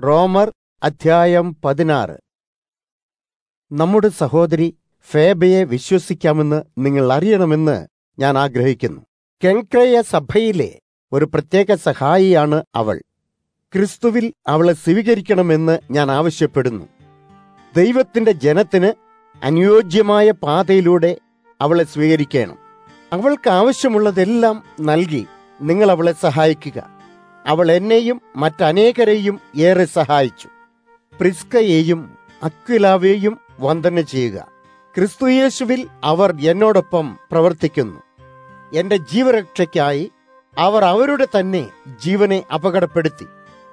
റോമർ അധ്യായം പതിനാറ് നമ്മുടെ സഹോദരി ഫേബയെ വിശ്വസിക്കാമെന്ന് നിങ്ങൾ അറിയണമെന്ന് ഞാൻ ആഗ്രഹിക്കുന്നു കെങ്ക്രയ സഭയിലെ ഒരു പ്രത്യേക സഹായിയാണ് അവൾ ക്രിസ്തുവിൽ അവളെ സ്വീകരിക്കണമെന്ന് ഞാൻ ആവശ്യപ്പെടുന്നു ദൈവത്തിന്റെ ജനത്തിന് അനുയോജ്യമായ പാതയിലൂടെ അവളെ സ്വീകരിക്കണം അവൾക്ക് ആവശ്യമുള്ളതെല്ലാം നൽകി നിങ്ങൾ അവളെ സഹായിക്കുക അവൾ എന്നെയും മറ്റനേകരെയും ഏറെ സഹായിച്ചു പ്രിസ്കയെയും അക്വിലാവെയും വന്ദന ചെയ്യുക ക്രിസ്തുയേശുവിൽ അവർ എന്നോടൊപ്പം പ്രവർത്തിക്കുന്നു എന്റെ ജീവരക്ഷയ്ക്കായി അവർ അവരുടെ തന്നെ ജീവനെ അപകടപ്പെടുത്തി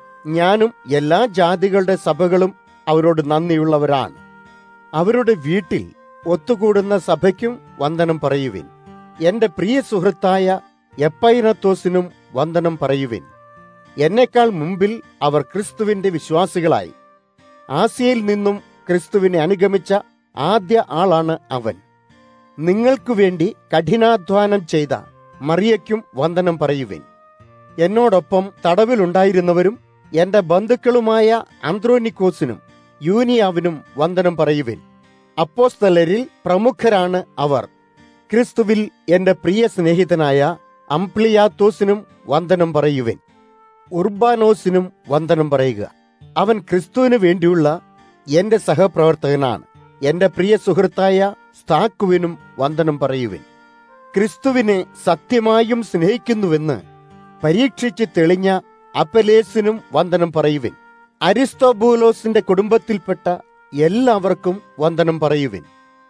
ഞാനും എല്ലാ ജാതികളുടെ സഭകളും അവരോട് നന്ദിയുള്ളവരാണ് അവരുടെ വീട്ടിൽ ഒത്തുകൂടുന്ന സഭയ്ക്കും വന്ദനം പറയുവിൻ എന്റെ പ്രിയ സുഹൃത്തായ എപ്പൈനത്തോസിനും വന്ദനം പറയുവിൻ എന്നെക്കാൾ മുമ്പിൽ അവർ ക്രിസ്തുവിന്റെ വിശ്വാസികളായി ആസിയയിൽ നിന്നും ക്രിസ്തുവിനെ അനുഗമിച്ച ആദ്യ ആളാണ് അവൻ നിങ്ങൾക്കു വേണ്ടി കഠിനാധ്വാനം ചെയ്ത മറിയയ്ക്കും വന്ദനം പറയുവിൻ എന്നോടൊപ്പം തടവിലുണ്ടായിരുന്നവരും എന്റെ ബന്ധുക്കളുമായ അന്ത്രോനിക്കോസിനും യൂനിയാവിനും വന്ദനം പറയുവിൻ അപ്പോസ്തലരിൽ പ്രമുഖരാണ് അവർ ക്രിസ്തുവിൽ എന്റെ പ്രിയ സ്നേഹിതനായ അംപ്ലിയാത്തോസിനും വന്ദനം പറയുവിൻ ഉർബാനോസിനും വന്ദനം പറയുക അവൻ ക്രിസ്തുവിന് വേണ്ടിയുള്ള എന്റെ സഹപ്രവർത്തകനാണ് എന്റെ പ്രിയ സുഹൃത്തായ സ്താക്കുവിനും വന്ദനം പറയുവിൻ ക്രിസ്തുവിനെ സത്യമായും സ്നേഹിക്കുന്നുവെന്ന് പരീക്ഷിച്ച് തെളിഞ്ഞ അപ്പലേസിനും വന്ദനം പറയുവിൻ അരിസ്തോബൂലോസിന്റെ കുടുംബത്തിൽപ്പെട്ട എല്ലാവർക്കും വന്ദനം പറയുവിൻ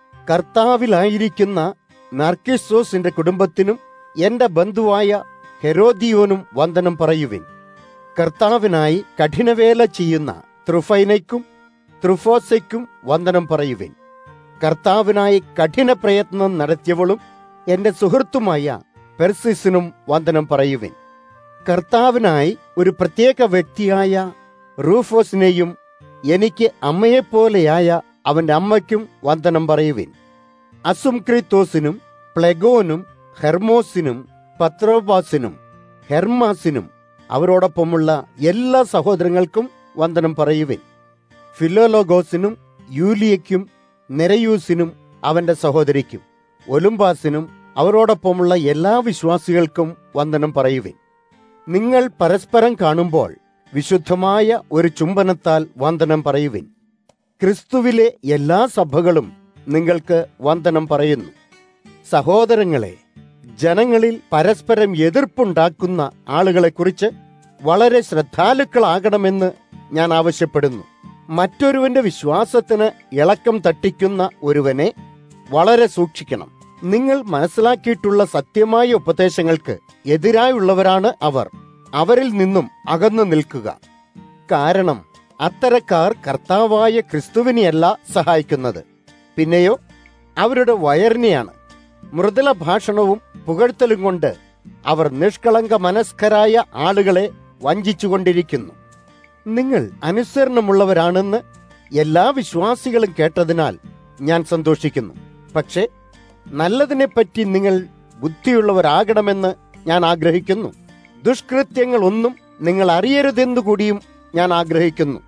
കർത്താവിലായിരിക്കുന്ന നർക്കിസോസിന്റെ കുടുംബത്തിനും എന്റെ ബന്ധുവായ ഹെരോദിയോനും വന്ദനം പറയുവിൻ കർത്താവിനായി കഠിനവേല ചെയ്യുന്ന ത്രുഫൈനയ്ക്കും ത്രുഫോസയ്ക്കും വന്ദനം പറയുവിൻ കർത്താവിനായി കഠിന പ്രയത്നം നടത്തിയവളും എന്റെ സുഹൃത്തുമായ പെർസിസിനും വന്ദനം പറയുവിൻ കർത്താവിനായി ഒരു പ്രത്യേക വ്യക്തിയായ റൂഫോസിനെയും എനിക്ക് അമ്മയെപ്പോലെയായ അവന്റെ അമ്മയ്ക്കും വന്ദനം പറയുവിൻ അസുംക്രിത്തോസിനും പ്ലെഗോനും ഹെർമോസിനും പത്രോബാസിനും ഹെർമാസിനും അവരോടൊപ്പമുള്ള എല്ലാ സഹോദരങ്ങൾക്കും വന്ദനം പറയുവിൻ ഫിലോലോഗോസിനും യൂലിയയ്ക്കും നെരയൂസിനും അവന്റെ സഹോദരിക്കും ഒലുംബാസിനും അവരോടൊപ്പമുള്ള എല്ലാ വിശ്വാസികൾക്കും വന്ദനം പറയുവിൻ നിങ്ങൾ പരസ്പരം കാണുമ്പോൾ വിശുദ്ധമായ ഒരു ചുംബനത്താൽ വന്ദനം പറയുവിൻ ക്രിസ്തുവിലെ എല്ലാ സഭകളും നിങ്ങൾക്ക് വന്ദനം പറയുന്നു സഹോദരങ്ങളെ ജനങ്ങളിൽ പരസ്പരം എതിർപ്പുണ്ടാക്കുന്ന ആളുകളെക്കുറിച്ച് വളരെ ശ്രദ്ധാലുക്കളാകണമെന്ന് ഞാൻ ആവശ്യപ്പെടുന്നു മറ്റൊരുവന്റെ വിശ്വാസത്തിന് ഇളക്കം തട്ടിക്കുന്ന ഒരുവനെ വളരെ സൂക്ഷിക്കണം നിങ്ങൾ മനസ്സിലാക്കിയിട്ടുള്ള സത്യമായ ഉപദേശങ്ങൾക്ക് എതിരായുള്ളവരാണ് അവർ അവരിൽ നിന്നും അകന്നു നിൽക്കുക കാരണം അത്തരക്കാർ കർത്താവായ ക്രിസ്തുവിനെയല്ല സഹായിക്കുന്നത് പിന്നെയോ അവരുടെ വയറിനെയാണ് മൃദുല ഭാഷണവും പുകഴ്ത്തലും കൊണ്ട് അവർ നിഷ്കളങ്ക മനസ്കരായ ആളുകളെ വഞ്ചിച്ചുകൊണ്ടിരിക്കുന്നു നിങ്ങൾ അനുസരണമുള്ളവരാണെന്ന് എല്ലാ വിശ്വാസികളും കേട്ടതിനാൽ ഞാൻ സന്തോഷിക്കുന്നു പക്ഷേ നല്ലതിനെപ്പറ്റി നിങ്ങൾ ബുദ്ധിയുള്ളവരാകണമെന്ന് ഞാൻ ആഗ്രഹിക്കുന്നു ദുഷ്കൃത്യങ്ങളൊന്നും നിങ്ങൾ അറിയരുതെന്നു കൂടിയും ഞാൻ ആഗ്രഹിക്കുന്നു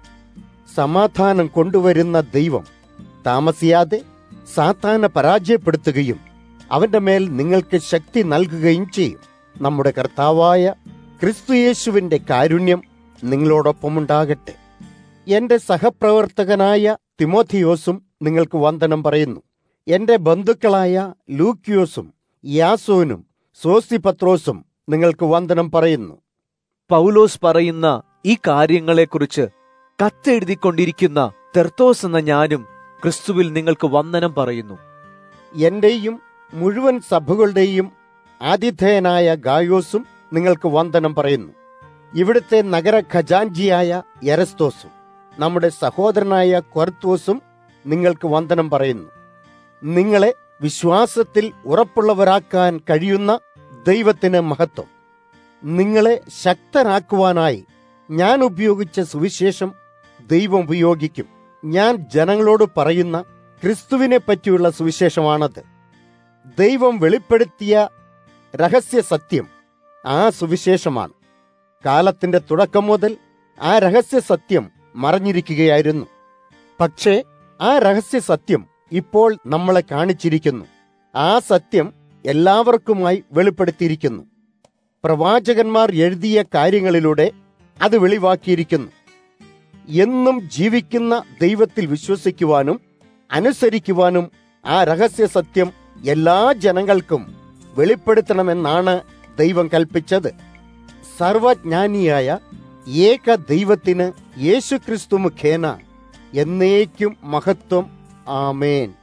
സമാധാനം കൊണ്ടുവരുന്ന ദൈവം താമസിയാതെ സാത്താനെ പരാജയപ്പെടുത്തുകയും അവന്റെ മേൽ നിങ്ങൾക്ക് ശക്തി നൽകുകയും ചെയ്യും നമ്മുടെ കർത്താവായ ക്രിസ്തുയേശുവിന്റെ കാരുണ്യം നിങ്ങളോടൊപ്പമുണ്ടാകട്ടെ എന്റെ സഹപ്രവർത്തകനായ തിമോഥിയോസും നിങ്ങൾക്ക് വന്ദനം പറയുന്നു എന്റെ ബന്ധുക്കളായ ലൂക്യോസും യാസോനും സോസിപത്രോസും നിങ്ങൾക്ക് വന്ദനം പറയുന്നു പൗലോസ് പറയുന്ന ഈ കാര്യങ്ങളെക്കുറിച്ച് കത്തെഴുതിക്കൊണ്ടിരിക്കുന്ന തെർത്തോസ് എന്ന ഞാനും ക്രിസ്തുവിൽ നിങ്ങൾക്ക് വന്ദനം പറയുന്നു എന്റെയും മുഴുവൻ സഭകളുടെയും ആതിഥേയനായ ഗായോസും നിങ്ങൾക്ക് വന്ദനം പറയുന്നു ഇവിടുത്തെ നഗര ഖജാൻജിയായ എരസ്തോസും നമ്മുടെ സഹോദരനായ ക്വർത്തോസും നിങ്ങൾക്ക് വന്ദനം പറയുന്നു നിങ്ങളെ വിശ്വാസത്തിൽ ഉറപ്പുള്ളവരാക്കാൻ കഴിയുന്ന ദൈവത്തിന് മഹത്വം നിങ്ങളെ ശക്തരാക്കുവാനായി ഞാൻ ഉപയോഗിച്ച സുവിശേഷം ദൈവം ഉപയോഗിക്കും ഞാൻ ജനങ്ങളോട് പറയുന്ന ക്രിസ്തുവിനെ പറ്റിയുള്ള സുവിശേഷമാണത് ദൈവം വെളിപ്പെടുത്തിയ രഹസ്യ സത്യം ആ സുവിശേഷമാണ് കാലത്തിന്റെ തുടക്കം മുതൽ ആ രഹസ്യ സത്യം മറഞ്ഞിരിക്കുകയായിരുന്നു പക്ഷേ ആ രഹസ്യ സത്യം ഇപ്പോൾ നമ്മളെ കാണിച്ചിരിക്കുന്നു ആ സത്യം എല്ലാവർക്കുമായി വെളിപ്പെടുത്തിയിരിക്കുന്നു പ്രവാചകന്മാർ എഴുതിയ കാര്യങ്ങളിലൂടെ അത് വെളിവാക്കിയിരിക്കുന്നു എന്നും ജീവിക്കുന്ന ദൈവത്തിൽ വിശ്വസിക്കുവാനും അനുസരിക്കുവാനും ആ രഹസ്യ സത്യം എല്ലാ ജനങ്ങൾക്കും വെളിപ്പെടുത്തണമെന്നാണ് ദൈവം കൽപ്പിച്ചത് സർവജ്ഞാനിയായ ഏക ദൈവത്തിന് യേശുക്രിസ്തു മുഖേന എന്നേക്കും മഹത്വം ആമേൻ